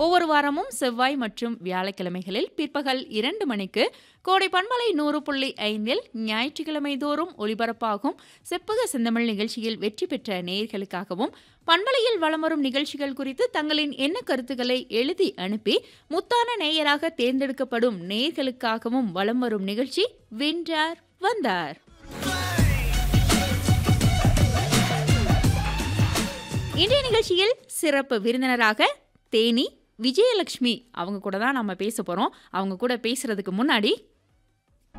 ஒவ்வொரு வாரமும் செவ்வாய் மற்றும் வியாழக்கிழமைகளில் பிற்பகல் இரண்டு மணிக்கு கோடை பண்பலை நூறு புள்ளி ஐந்தில் ஞாயிற்றுக்கிழமை தோறும் ஒலிபரப்பாகும் செப்புக செந்தமிழ் நிகழ்ச்சியில் வெற்றி பெற்ற நேயர்களுக்காகவும் பண்பலையில் வலம் வரும் நிகழ்ச்சிகள் குறித்து தங்களின் எண்ண கருத்துக்களை எழுதி அனுப்பி முத்தான நேயராக தேர்ந்தெடுக்கப்படும் நேயர்களுக்காகவும் வலம் வரும் நிகழ்ச்சி வென்றார் வந்தார் இன்றைய நிகழ்ச்சியில் சிறப்பு விருந்தினராக தேனி விஜயலட்சுமி அவங்க கூட தான் நம்ம பேச போகிறோம் அவங்க கூட பேசுறதுக்கு முன்னாடி